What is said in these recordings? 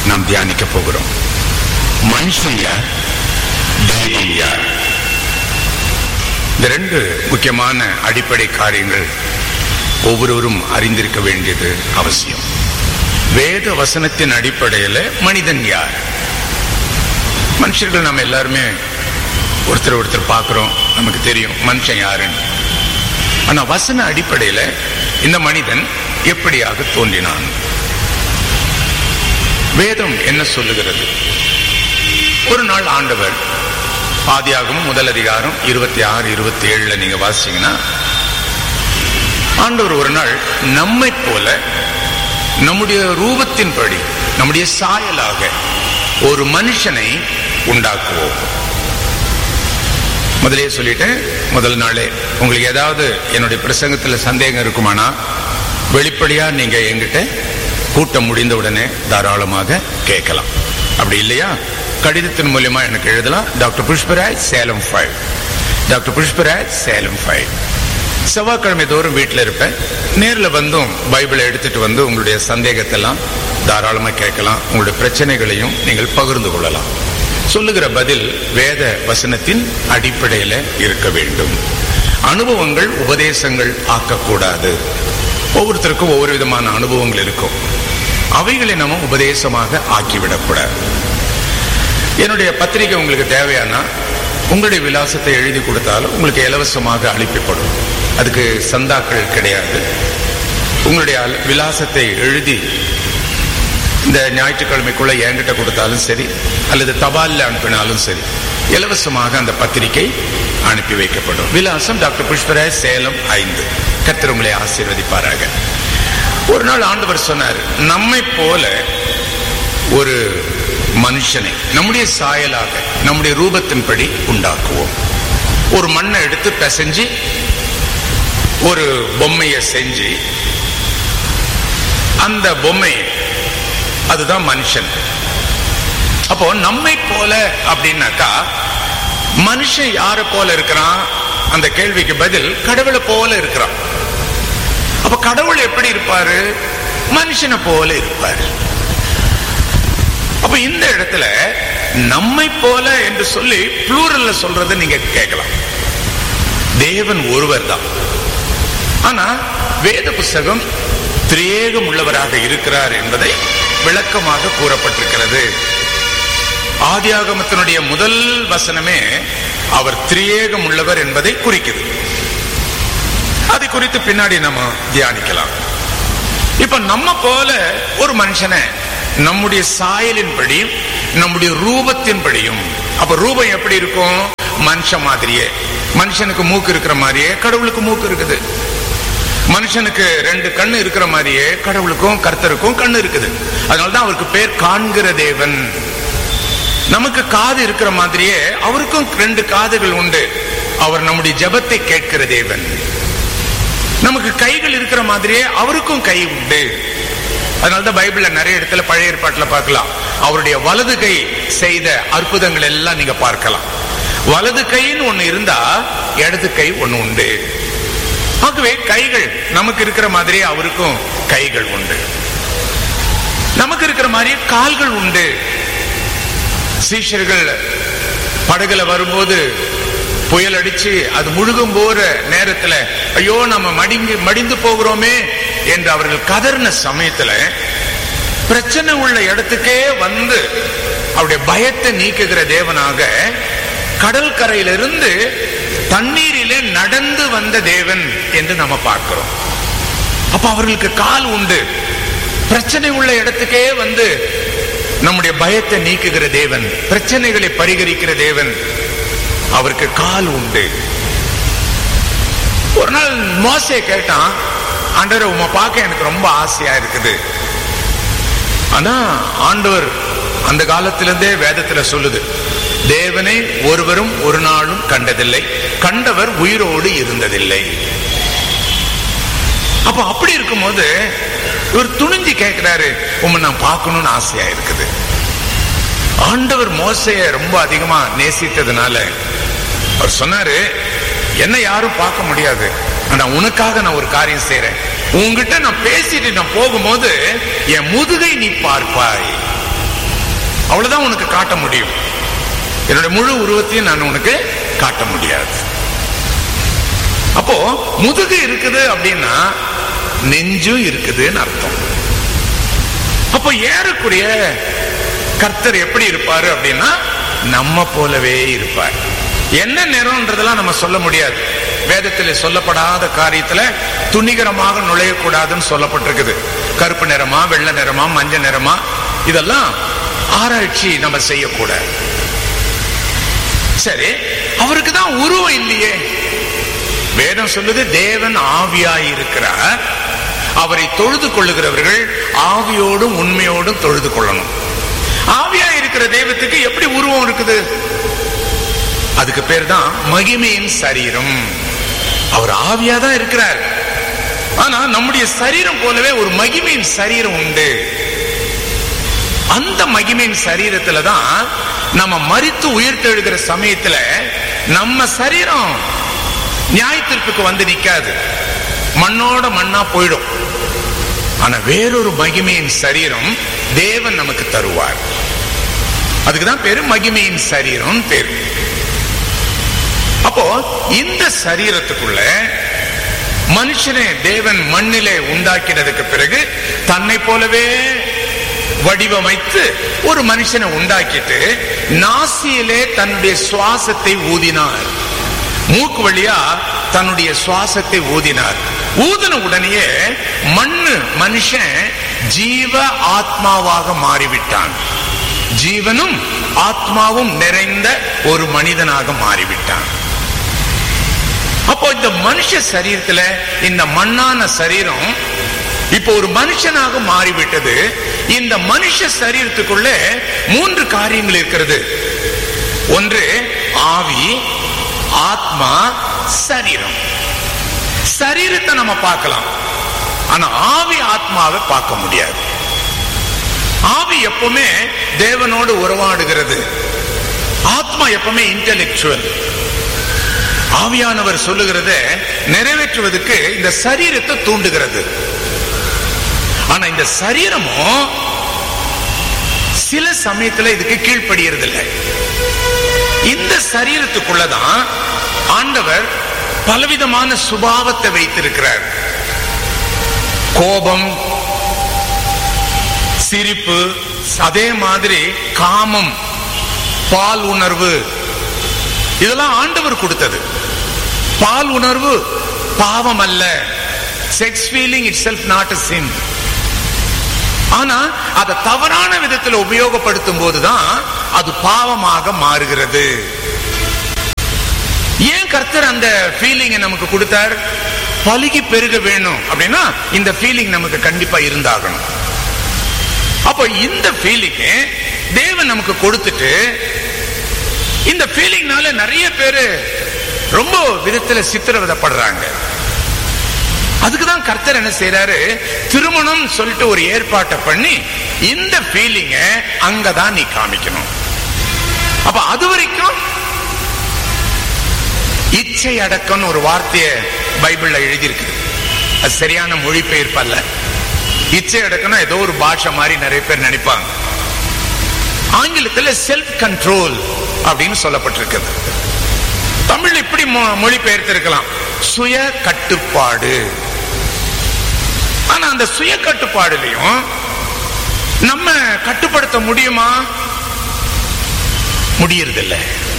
நாம் தியானிக்க போகிறோம் மனுஷன் யார் தெய்வம் யார் இந்த ரெண்டு முக்கியமான அடிப்படை காரியங்கள் ஒவ்வொருவரும் அறிந்திருக்க வேண்டியது அவசியம் வேத வசனத்தின் அடிப்படையில் மனிதன் யார் மனுஷர்கள் நம்ம எல்லாருமே ஒருத்தர் ஒருத்தர் பார்க்கிறோம் நமக்கு தெரியும் மனுஷன் யாருன்னு ஆனா வசன அடிப்படையில் இந்த மனிதன் எப்படியாக தோன்றினான் வேதம் என்ன சொல்லுகிறது ஒரு நாள் ஆண்டவர் ஆதியாகவும் முதல் அதிகாரம் இருபத்தி ஆறு இருபத்தி ஏழுல நீங்க வாசிச்சீங்கன்னா ஆண்டவர் ஒரு நாள் நம்மை போல நம்முடைய ரூபத்தின்படி நம்முடைய சாயலாக ஒரு மனுஷனை உண்டாக்குவோம் முதலே சொல்லிட்டேன் முதல் நாளே உங்களுக்கு ஏதாவது என்னுடைய பிரசங்கத்துல சந்தேகம் இருக்குமானா வெளிப்படையா நீங்க எங்கிட்ட கூட்டம் முடிந்த உடனே தாராளமாக கேட்கலாம் அப்படி இல்லையா கடிதத்தின் மூலியமா எனக்கு எழுதலாம் doctor Pushparaj Salem five doctor Pushparaj Salem five செவ்வாய்க்கிழமை தோறும் வீட்டில் இருப்பேன் நேரில் வந்தும் பைபிளை எடுத்துட்டு வந்து உங்களுடைய சந்தேகத்தெல்லாம் தாராளமாக கேட்கலாம் உங்களுடைய பிரச்சனைகளையும் நீங்கள் பகிர்ந்து கொள்ளலாம் சொல்லுகிற பதில் வேத வசனத்தின் அடிப்படையில் இருக்க வேண்டும் அனுபவங்கள் உபதேசங்கள் ஆக்கக்கூடாது ஒவ்வொருத்தருக்கும் ஒவ்வொரு விதமான அனுபவங்கள் இருக்கும் அவைகளை நம்ம உபதேசமாக ஆக்கிவிடக்கூடாது என்னுடைய பத்திரிகை உங்களுக்கு தேவையானா உங்களுடைய விலாசத்தை எழுதி கொடுத்தாலும் உங்களுக்கு இலவசமாக அளிக்கப்படும் அதுக்கு சந்தாக்கள் கிடையாது உங்களுடைய அல்- விலாசத்தை எழுதி இந்த ஞாயிற்றுக்கிழமைக்குள்ள என்கிட்ட கொடுத்தாலும் சரி அல்லது தபாலில் அனுப்பினாலும் சரி இலவசமாக அந்த பத்திரிகை அனுப்பி வைக்கப்படும் விலாசம் டாக்டர் புஷ்பராஜ் சேலம் ஐந்து கர்த்தர் உங்களை ஆசீர்வதிப்பாராக ஒரு நாள் ஆண்டவர் சொன்னார் நம்மை போல ஒரு மனுஷனை நம்முடைய சாயலாக நம்முடைய ரூபத்தின்படி உண்டாக்குவோம் ஒரு மண்ணை எடுத்து பிசைஞ்சு ஒரு பொம்மையை செஞ்சு அந்த பொம்மை அதுதான் மனுஷன் அப்போ நம்மை போல அப்படின்னாக்கா மனுஷன் யார போல இருக்கிறான் அந்த கேள்விக்கு பதில் கடவுளை போல இருக்கிறான் அப்ப கடவுள் எப்படி இருப்பாரு மனுஷனை போல இருப்பாரு அப்ப இந்த இடத்துல நம்மை போல என்று சொல்லி ப்ளூரல்ல சொல்றதை நீங்க கேட்கலாம் தேவன் ஒருவர் தான் ஆனா வேத புஸ்தகம் திரேகம் உள்ளவராக இருக்கிறார் என்பதை விளக்கமாக கூறப்பட்டிருக்கிறது ஆதியாகமத்தினுடைய முதல் வசனமே அவர் திரியேகம் உள்ளவர் என்பதை குறிக்குது அதை குறித்து பின்னாடி நம்ம தியானிக்கலாம் இப்ப நம்ம போல ஒரு மனுஷனை நம்முடைய சாயலின்படியும் நம்முடைய ரூபத்தின்படியும் அப்ப ரூபம் எப்படி இருக்கும் மனுஷன் மாதிரியே மனுஷனுக்கு மூக்கு இருக்கிற மாதிரியே கடவுளுக்கு மூக்கு இருக்குது மனுஷனுக்கு ரெண்டு கண்ணு இருக்கிற மாதிரியே கடவுளுக்கும் கர்த்தருக்கும் கண்ணு இருக்குது அதனாலதான் அவருக்கு பேர் காண்கிற தேவன் நமக்கு காது இருக்கிற மாதிரியே அவருக்கும் ரெண்டு காதுகள் உண்டு அவர் நம்முடைய ஜெபத்தை கேட்கிற தேவன் நமக்கு கைகள் இருக்கிற மாதிரியே அவருக்கும் கை உண்டு அதனாலதான் பைபிள்ல நிறைய இடத்துல பழைய ஏற்பாட்டுல பார்க்கலாம் அவருடைய வலது கை செய்த அற்புதங்கள் எல்லாம் நீங்க பார்க்கலாம் வலது கைன்னு ஒண்ணு இருந்தா இடது கை ஒண்ணு உண்டு ஆகவே கைகள் நமக்கு இருக்கிற மாதிரியே அவருக்கும் கைகள் உண்டு நமக்கு இருக்கிற மாதிரியே கால்கள் உண்டு சீஷர்கள் படகுல வரும்போது புயல் அடிச்சு அது முழுகும் போற நேரத்துல ஐயோ நம்ம மடிங்கு மடிந்து போகிறோமே என்று அவர்கள் கதறின சமயத்துல பிரச்சனை உள்ள இடத்துக்கே வந்து அவருடைய பயத்தை நீக்குகிற தேவனாக கடல் கரையிலிருந்து தண்ணீரிலே நடந்து வந்த தேவன் என்று நம்ம பார்க்கிறோம் அப்ப அவர்களுக்கு கால் உண்டு பிரச்சனை உள்ள இடத்துக்கே வந்து நம்முடைய பயத்தை நீக்குகிற தேவன் பிரச்சனைகளை பரிகரிக்கிற தேவன் அவருக்கு கால் உண்டு ஒரு நாள் மோசே கேட்டான் ஆண்டவர் உமா பார்க்க எனக்கு ரொம்ப ஆசையா இருக்குது ஆனா ஆண்டவர் அந்த காலத்திலிருந்தே வேதத்துல சொல்லுது தேவனை ஒருவரும் ஒரு நாளும் கண்டதில்லை கண்டவர் உயிரோடு இருந்ததில்லை அப்ப அப்படி இருக்கும்போது இவர் துணிஞ்சு கேட்கிறாரு உம்மை நான் பார்க்கணும்னு ஆசையா இருக்குது ஆண்டவர் மோசைய ரொம்ப அதிகமா நேசித்ததுனால அவர் சொன்னாரு என்ன யாரும் பார்க்க முடியாது ஆனா உனக்காக நான் ஒரு காரியம் செய்யறேன் உன்கிட்ட நான் பேசிட்டு நான் போகும்போது என் முதுகை நீ பார்ப்பாய் அவ்வளவுதான் உனக்கு காட்ட முடியும் என்னுடைய முழு உருவத்தையும் நான் உனக்கு காட்ட முடியாது அப்போ முதுகு இருக்குது அப்படின்னா நெஞ்சும் இருக்குதுன்னு அர்த்தம் அப்போ ஏறக்குறைய கர்த்தர் எப்படி இருப்பாரு அப்படின்னா நம்ம போலவே இருப்பார் என்ன நிறம்ன்றதெல்லாம் நம்ம சொல்ல முடியாது வேதத்தில் சொல்லப்படாத காரியத்துல துணிகரமாக நுழையக்கூடாதுன்னு சொல்லப்பட்டிருக்குது கருப்பு நிறமா வெள்ளை நிறமா மஞ்சள் நிறமா இதெல்லாம் ஆராய்ச்சி நம்ம செய்யக்கூடாது சரி அவருக்கு தான் உருவம் இல்லையே வேதம் சொல்லுது தேவன் ஆவியாய் இருக்கிறார் அவரை தொழுது கொள்ளுகிறவர்கள் ஆவியோடும் உண்மையோடும் தொழுது கொள்ளணும் ஆவியா இருக்கிற தெய்வத்துக்கு எப்படி உருவம் இருக்குது அதுக்கு பேர் தான் மகிமையின் சரீரம் அவர் ஆவியா தான் இருக்கிறார் ஆனா நம்முடைய சரீரம் போலவே ஒரு மகிமையின் சரீரம் உண்டு அந்த மகிமையின் சரீரத்துல தான் நம்ம மறித்து உயிர்த்தெழுகிற சமயத்துல நம்ம சரீரம் நியாயத்திற்கு வந்து நிக்காது மண்ணோட மண்ணா போயிடும் ஆனா வேறொரு மகிமையின் சரீரம் தேவன் நமக்கு தருவார் அதுக்குதான் பேரு மகிமையின் சரீரம் பேரு அப்போ இந்த சரீரத்துக்குள்ள மனுஷனை தேவன் மண்ணிலே உண்டாக்கினதுக்கு பிறகு தன்னை போலவே வடிவமைத்து ஒரு மனுஷனை உண்டாக்கிட்டு நாசியிலே தன்னுடைய சுவாசத்தை ஊதினார் மூக்கு வழியா தன்னுடைய சுவாசத்தை ஊதினார் ஊதின உடனேயே மண்ணு மனுஷன் ஜீவ ஆத்மாவாக மாறிவிட்டான் ஜீவனும் ஆத்மாவும் நிறைந்த ஒரு மனிதனாக மாறிவிட்டான் அப்போ இந்த மனுஷ சரீரத்துல இந்த மண்ணான சரீரம் இப்போ ஒரு மனுஷனாக மாறிவிட்டது இந்த மனுஷ சரீரத்துக்குள்ள மூன்று காரியங்கள் இருக்கிறது ஒன்று ஆவி ஆத்மா சரீரம் சரீரத்தை நம்ம பார்க்கலாம் ஆனா ஆவி ஆத்மாவை பார்க்க முடியாது ஆவி எப்பவுமே தேவனோடு உறவாடுகிறது ஆத்மா எப்பவுமே இன்டெலெக்சுவல் ஆவியானவர் சொல்லுகிறத நிறைவேற்றுவதற்கு இந்த சரீரத்தை தூண்டுகிறது ஆனா இந்த சரீரமும் சில சமயத்துல இதுக்கு கீழ்ப்படுகிறது இல்லை இந்த சரீரத்துக்குள்ளதான் ஆண்டவர் பலவிதமான சுபாவத்தை வைத்திருக்கிறார் கோபம் சிரிப்பு அதே மாதிரி காமம் பால் உணர்வு இதெல்லாம் ஆண்டவர் கொடுத்தது பால் உணர்வு பாவம் அல்ல sex feeling itself not a sin ஆனா அதை தவறான விதத்தில் உபயோகப்படுத்தும் போதுதான் அது பாவமாக மாறுகிறது ஏன் கர்த்தர் அந்த ஃபீலிங்கை நமக்கு கொடுத்தார் பழுகி பெருக வேணும் அப்படின்னா இந்த ஃபீலிங் நமக்கு கண்டிப்பா இருந்தாகணும் அப்போ இந்த ஃபீலிங் தேவன் நமக்கு கொடுத்துட்டு இந்த ஃபீலிங்னால நிறைய பேரு ரொம்ப விதத்துல சித்திரவதப்படுறாங்க அதுக்குதான் கர்த்தர் என்ன செய்யறாரு திருமணம் சொல்லிட்டு ஒரு ஏற்பாட்டை பண்ணி இந்த ஃபீலிங்க அங்கதான் நீ காமிக்கணும் அப்ப அது வரைக்கும் இச்சை அடக்கம்னு ஒரு வார்த்தைய பைபிள்ல எழுதியிருக்கு அது சரியான மொழிபெயர்ப்பல்ல இச்சை அடக்கம்னா ஏதோ ஒரு பாஷை மாதிரி நிறைய பேர் நினைப்பாங்க ஆங்கிலத்தில் செல்ஃப் கண்ட்ரோல் அப்படின்னு சொல்லப்பட்டிருக்கிறது தமிழ் இப்படி மொழிபெயர்த்திருக்கலாம் சுய கட்டுப்பாடு ஆனா அந்த சுய கட்டுப்பாடுலையும் நம்ம கட்டுப்படுத்த முடியுமா முடியறதில்ல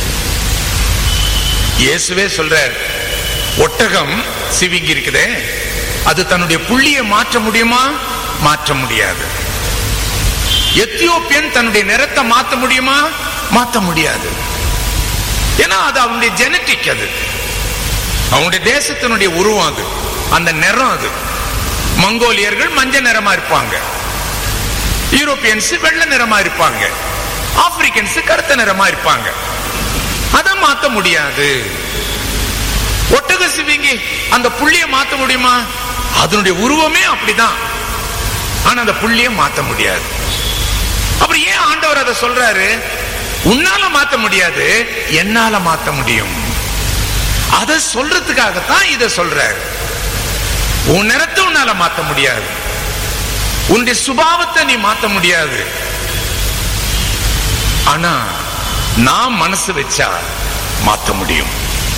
இயேசுவே சொல்றார் ஒட்டகம் சிவிங்கி இருக்குதே அது தன்னுடைய புள்ளியை மாற்ற முடியுமா மாற்ற முடியாது எத்தியோப்பியன் தன்னுடைய நிறத்தை மாத்த முடியுமா மாத்த முடியாது ஏன்னா அது அவனுடைய ஜெனட்டிக் அது அவனுடைய தேசத்தினுடைய உருவம் அது அந்த நிறம் அது மங்கோலியர்கள் மஞ்சள் நிறமா இருப்பாங்க யூரோப்பியன்ஸ் வெள்ளை நிறமா இருப்பாங்க ஆப்பிரிக்கன்ஸ் கருத்த நிறமா இருப்பாங்க அதை மாத்த முடியாது ஒட்டக சிவிங்கி அந்த புள்ளிய மாத்த முடியுமா அதனுடைய உருவமே அப்படிதான் ஆனா அந்த புள்ளிய மாத்த முடியாது அப்புறம் ஏன் ஆண்டவர் அதை சொல்றாரு உன்னால மாத்த முடியாது என்னால மாத்த முடியும் அதை சொல்றதுக்காகத்தான் இதை சொல்றாரு உன் நிறத்தை உன்னால மாத்த முடியாது உன்னுடைய சுபாவத்தை நீ மாத்த முடியாது ஆனா நான் மனசு வச்சா மாத்த முடியும்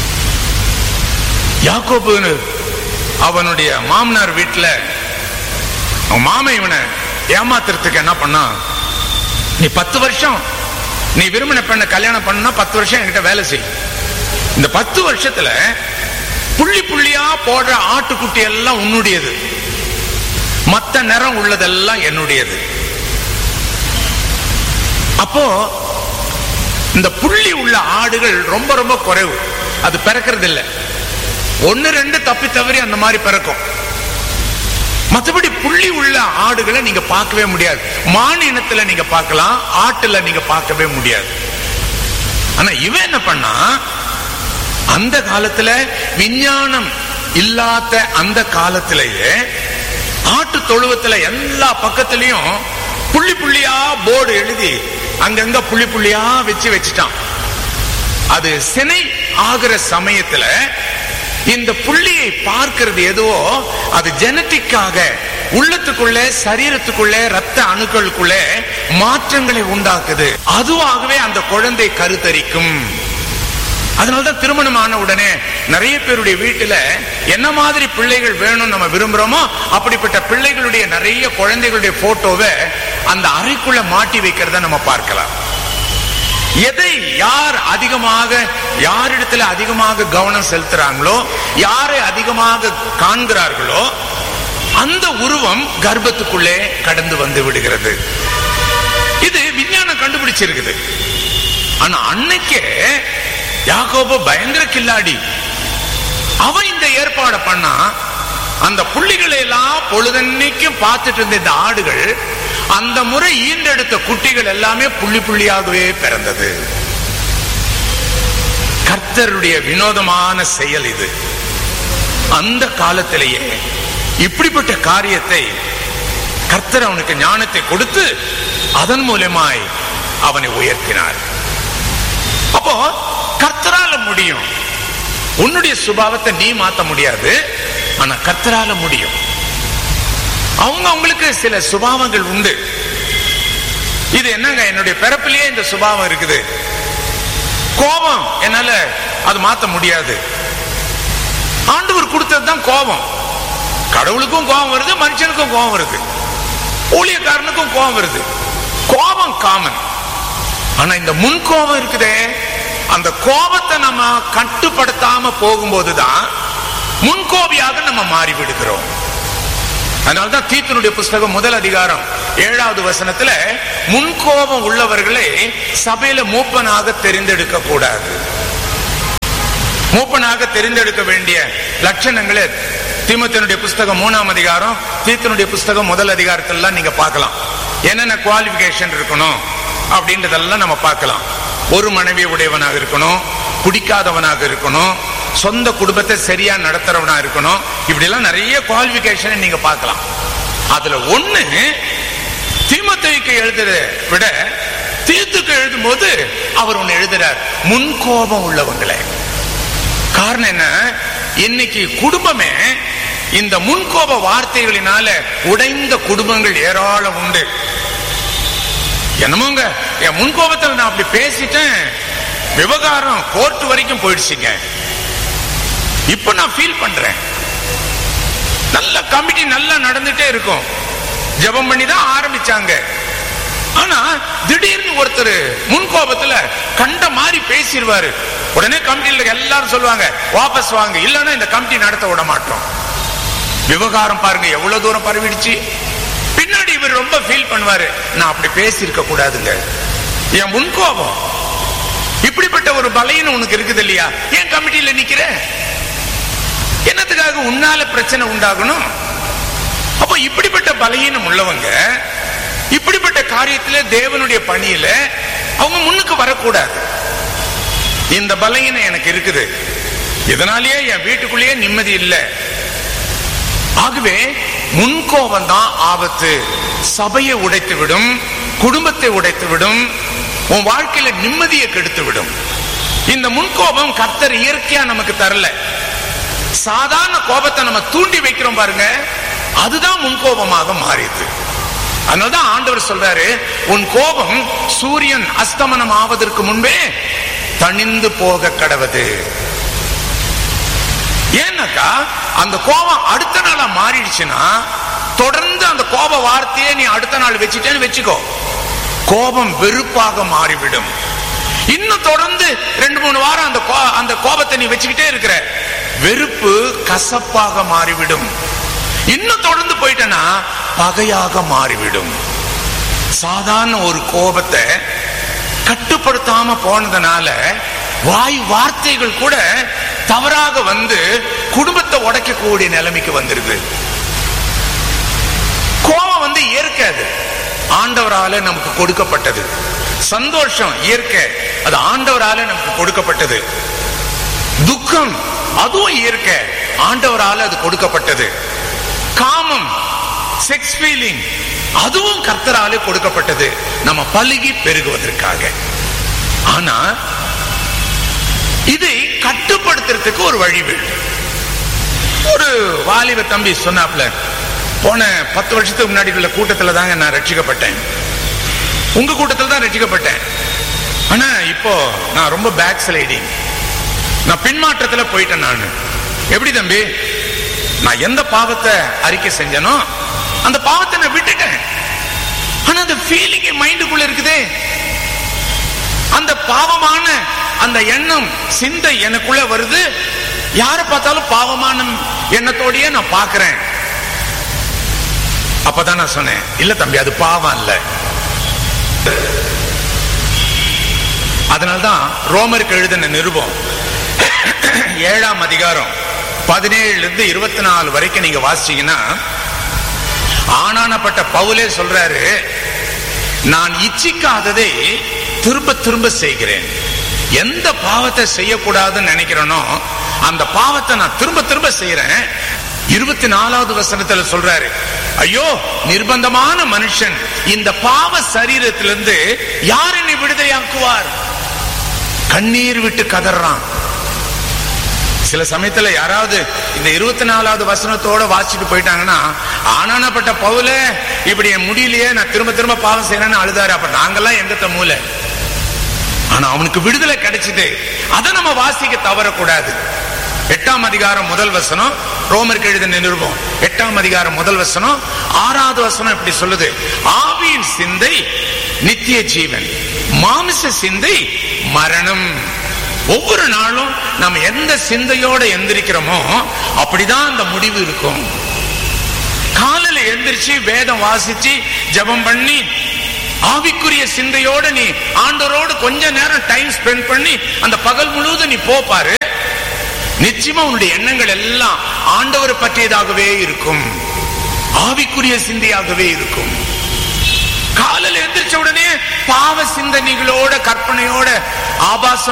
யாக்கோபு அவனுடைய மாமனார் வீட்டுல அவன் மாமன் இவனை ஏமாத்துறதுக்கு என்ன பண்ணா நீ பத்து வருஷம் நீ விரும்பின பெண்ணை கல்யாணம் பண்ணா பத்து வருஷம் என்கிட்ட வேலை செய் இந்த பத்து வருஷத்துல புள்ளி புள்ளியா போடுற ஆட்டுக்குட்டி எல்லாம் உன்னுடையது மத்த நிறம் உள்ளதெல்லாம் என்னுடையது அப்போ இந்த புள்ளி உள்ள ஆடுகள் ரொம்ப ரொம்ப குறைவு அது பிறக்கிறது இல்லை ஒன்னு ரெண்டு தப்பி தவறி அந்த மாதிரி பிறக்கும் மற்றபடி புள்ளி உள்ள ஆடுகளை நீங்க பார்க்கவே முடியாது மான் இனத்துல நீங்க பார்க்கலாம் ஆட்டுல நீங்க பார்க்கவே முடியாது ஆனா இவன் என்ன பண்ணா அந்த காலத்துல விஞ்ஞானம் இல்லாத அந்த காலத்திலேயே ஆட்டு தொழுவத்துல எல்லா பக்கத்திலையும் புள்ளி புள்ளியா போர்டு எழுதி அங்கங்க புள்ளி புள்ளியா வச்சு வச்சுட்டான் அது சினை ஆகிற சமயத்துல இந்த புள்ளியை பார்க்கிறது எதுவோ அது ஜெனட்டிக்காக உள்ளத்துக்குள்ள சரீரத்துக்குள்ள ரத்த அணுக்களுக்குள்ள மாற்றங்களை உண்டாக்குது அதுவாகவே அந்த குழந்தை கருத்தரிக்கும் அதனாலதான் திருமணம் ஆன உடனே நிறைய பேருடைய வீட்டுல என்ன மாதிரி பிள்ளைகள் வேணும் நம்ம விரும்புறோமோ அப்படிப்பட்ட பிள்ளைகளுடைய நிறைய குழந்தைகளுடைய போட்டோவை அந்த அறைக்குள்ள மாட்டி வைக்கிறத நம்ம பார்க்கலாம் எதை யார் அதிகமாக யாரிடத்துல அதிகமாக கவனம் செலுத்துறாங்களோ யாரை அதிகமாக காண்கிறார்களோ அந்த உருவம் கர்ப்பத்துக்குள்ளே கடந்து வந்து விடுகிறது இது விஞ்ஞானம் கண்டுபிடிச்சிருக்குது ஆனா அன்னைக்கே யாக்கோபு பயங்கர கில்லாடி அவன் இந்த ஏற்பாடை பண்ணா அந்த புள்ளிகளை எல்லாம் பொழுதன்னைக்கும் பார்த்துட்டு இருந்த இந்த ஆடுகள் அந்த முறை ஈண்டெடுத்த குட்டிகள் எல்லாமே புள்ளி புள்ளியாகவே பிறந்தது கர்த்தருடைய வினோதமான செயல் இது அந்த காலத்திலேயே இப்படிப்பட்ட காரியத்தை கர்த்தர் அவனுக்கு ஞானத்தை கொடுத்து அதன் மூலமாய் அவனை உயர்த்தினார் அப்போ கர்த்தரால முடியும் உன்னுடைய சுபாவத்தை நீ மாத்த முடியாது ஆனா கர்த்தரால முடியும் அவங்க அவங்களுக்கு சில சுபாவங்கள் உண்டு இது என்னங்க என்னுடைய பிறப்பிலேயே இந்த சுபாவம் இருக்குது கோபம் என்னால அது மாத்த முடியாது ஆண்டவர் கொடுத்தது தான் கோபம் கடவுளுக்கும் கோபம் வருது மனுஷனுக்கும் கோபம் வருது ஊழியக்காரனுக்கும் கோபம் வருது கோபம் காமன் ஆனா இந்த முன் கோபம் இருக்குதே அந்த கோபத்தை நம்ம கட்டுப்படுத்தாம போகும்போதுதான் முன்கோபியாக நம்ம மாறி விடுகிறோம் அதனால்தான் தீத்தனுடைய புஸ்தகம் முதல் அதிகாரம் ஏழாவது வசனத்துல முன்கோபம் உள்ளவர்களை சபையில மூப்பனாக தெரிந்தெடுக்க கூடாது மூப்பனாக தெரிந்தெடுக்க வேண்டிய லட்சணங்களை தீமத்தினுடைய புஸ்தகம் மூணாம் அதிகாரம் தீத்தனுடைய புஸ்தகம் முதல் அதிகாரத்திலாம் நீங்க பார்க்கலாம் என்னென்ன குவாலிபிகேஷன் இருக்கணும் அப்படின்றதெல்லாம் நம்ம பார்க்கலாம் ஒரு மனைவி உடையவனாக இருக்கணும் குடிக்காதவனாக இருக்கணும் சொந்த குடும்பத்தை சரியா நடத்துறவனா இருக்கணும் இப்படி எல்லாம் நிறைய குவாலிபிகேஷன் நீங்க பார்க்கலாம் அதுல ஒண்ணு தீமத்தைக்கு எழுதுறத விட தீத்துக்கு எழுதும் போது அவர் ஒண்ணு எழுதுறார் முன்கோபம் உள்ளவங்களை காரணம் என்ன இன்னைக்கு குடும்பமே இந்த முன்கோப வார்த்தைகளினால உடைந்த குடும்பங்கள் ஏராளம் உண்டு என்னமோங்க என் முன்கோபத்தில் நான் அப்படி பேசிட்டேன் விவகாரம் கோர்ட் வரைக்கும் போயிடுச்சுங்க இப்ப நான் ஃபீல் பண்றேன் நல்ல கமிட்டி நல்லா நடந்துட்டே இருக்கும் ஜெபம் பண்ணி தான் ஆரம்பிச்சாங்க ஆனா திடீர்னு ஒருத்தர் முன்கோபத்துல கண்ட மாதிரி பேசிடுவாரு உடனே கமிட்டியில எல்லாரும் சொல்லுவாங்க வாபஸ் வாங்க இல்லைன்னா இந்த கமிட்டி நடத்த விட மாட்டோம் விவகாரம் பாருங்க எவ்வளவு தூரம் பரவிடுச்சு பின்னாடி இவர் ரொம்ப ஃபீல் பண்ணுவாரு நான் அப்படி பேசியிருக்க கூடாதுங்க என் முன்கோபம் இப்படிப்பட்ட ஒரு பலையன் உனக்கு இருக்குது இல்லையா ஏன் கமிட்டியில நிக்கிற என்னத்துக்காக உன்னால பிரச்சனை உண்டாகணும் அப்போ இப்படிப்பட்ட பலகீனம் உள்ளவங்க இப்படிப்பட்ட காரியத்துல தேவனுடைய பணியில அவங்க முன்னுக்கு வரக்கூடாது இந்த பலகீனம் எனக்கு இருக்குது இதனாலேயே என் வீட்டுக்குள்ளேயே நிம்மதி இல்லை ஆகவே முன்கோபம் தான் ஆபத்து சபையை உடைத்து விடும் குடும்பத்தை உடைத்து விடும் உன் வாழ்க்கையில நிம்மதியை கெடுத்து விடும் இந்த முன்கோபம் கர்த்தர் இயற்கையா நமக்கு தரல சாதாரண கோபத்தை நம்ம தூண்டி வைக்கிறோம் பாருங்க அதுதான் முன்கோபமாக மாறிடுது அதனாலதான் ஆண்டவர் சொல்றாரு உன் கோபம் சூரியன் அஸ்தமனம் ஆவதற்கு முன்பே தணிந்து போக கடவது ஏன்னாக்கா அந்த கோபம் அடுத்த நாளா மாறிடுச்சுன்னா தொடர்ந்து அந்த கோப வார்த்தையை நீ அடுத்த நாள் வச்சுட்டேன்னு வச்சுக்கோ கோபம் வெறுப்பாக மாறிவிடும் இன்னும் தொடர்ந்து ரெண்டு மூணு வாரம் அந்த கோ- அந்த கோபத்தை நீ வச்சுக்கிட்டே இருக்கிற வெறுப்பு கசப்பாக மாறிவிடும் இன்னும் தொடர்ந்து போயிட்டனா பகையாக மாறிவிடும் சாதாரண ஒரு கோபத்தை கட்டுப்படுத்தாம போனதுனால வாய் வார்த்தைகள் கூட தவறாக வந்து குடும்பத்தை உடைக்கக்கூடிய நிலைமைக்கு வந்துருது கோபம் வந்து இயற்கை அது ஆண்டவரால நமக்கு கொடுக்கப்பட்டது சந்தோஷம் இயற்கை அது ஆண்டவரால நமக்கு கொடுக்கப்பட்டது துக்கம் அதுவும் இயற்கை ஆண்டவரால அது கொடுக்கப்பட்டது காமம் செக்ஸ் ஃபீலிங் அதுவும் கர்த்தராலே கொடுக்கப்பட்டது நம்ம பழுகி பெருகுவதற்காக ஆனா இதை கட்டுப்படுத்துறதுக்கு ஒரு வழி வேண்டும் ஒரு வாலிப தம்பி சொன்னாப்ல போன பத்து வருஷத்துக்கு முன்னாடி உள்ள கூட்டத்துல தாங்க நான் ரட்சிக்கப்பட்டேன் உங்க கூட்டத்துல தான் ரட்சிக்கப்பட்டேன் ஆனா இப்போ நான் ரொம்ப பேக் ஸ்லைடிங் நான் பின்மாற்றத்துல போயிட்டேன் நான் எப்படி தம்பி நான் எந்த பாவத்தை அறிக்கை செஞ்சனோ அந்த பாவத்தை நான் விட்டுட்டேன் ஆனா அந்த ஃபீலிங் மைண்டுக்குள்ள இருக்குதே அந்த பாவமான அந்த எண்ணம் சிந்தை எனக்குள்ள வருது யாரை பார்த்தாலும் பாவமான எண்ணத்தோடயே நான் பார்க்கிறேன் அப்பதான் நான் சொன்னேன் இல்ல தம்பி அது பாவம் இல்ல அதனால்தான் ரோமருக்கு எழுதின நிருபம் ஏழாம் அதிகாரம் பதினேழுல இருந்து இருபத்தி நாலு வரைக்கும் நீங்க வாசிச்சீங்கன்னா ஆனானப்பட்ட பவுலே சொல்றாரு நான் இச்சிக்காததை திரும்ப திரும்ப செய்கிறேன் எந்த பாவத்தை செய்யக்கூடாதுன்னு நினைக்கிறேனோ அந்த பாவத்தை நான் திரும்ப திரும்ப செய்யறேன் இருபத்தி நாலாவது வசனத்துல சொல்றாரு ஐயோ நிர்பந்தமான மனுஷன் இந்த பாவ சரீரத்திலிருந்து யார் என்னை விடுதலையாக்குவார் கண்ணீர் விட்டு கதறான் சில சமயத்துல யாராவது இந்த இருபத்தி நாலாவது வசனத்தோட வாசிட்டு போயிட்டாங்கன்னா ஆனானப்பட்ட பவுல இப்படி என் முடியலையே நான் திரும்ப திரும்ப பாவம் செய்யறேன்னு அழுதாரு அப்ப நாங்கெல்லாம் எங்கத்த மூல ஆனா அவனுக்கு விடுதலை கிடைச்சது அதை நம்ம வாசிக்க தவறக்கூடாது எட்டாம் அதிகாரம் முதல் வசனம் ரோமருக்கு எழுதின நிருபம் எட்டாம் அதிகாரம் முதல் வசனம் ஆறாவது வசனம் இப்படி சொல்லுது ஆவியின் சிந்தை நித்திய ஜீவன் மாமிச சிந்தை மரணம் ஒவ்வொரு நாளும் நம்ம எந்த சிந்தையோட எந்திரிக்கிறோமோ அப்படிதான் அந்த முடிவு இருக்கும் காலையில எந்திரிச்சு வேதம் வாசிச்சு ஜெபம் பண்ணி ஆவிக்குரிய சிந்தையோட நீ ஆண்டவரோடு கொஞ்ச நேரம் டைம் ஸ்பெண்ட் பண்ணி அந்த பகல் முழுவதும் நீ போ பாரு நிச்சயமா உன்னுடைய எண்ணங்கள் எல்லாம் ஆண்டவர் பற்றியதாகவே இருக்கும் ஆவிக்குரிய சிந்தையாகவே இருக்கும் காலையில எந்திரிச்ச உடனே பாவ சிந்தனைகளோட கற்பனையோட ஆபாசம்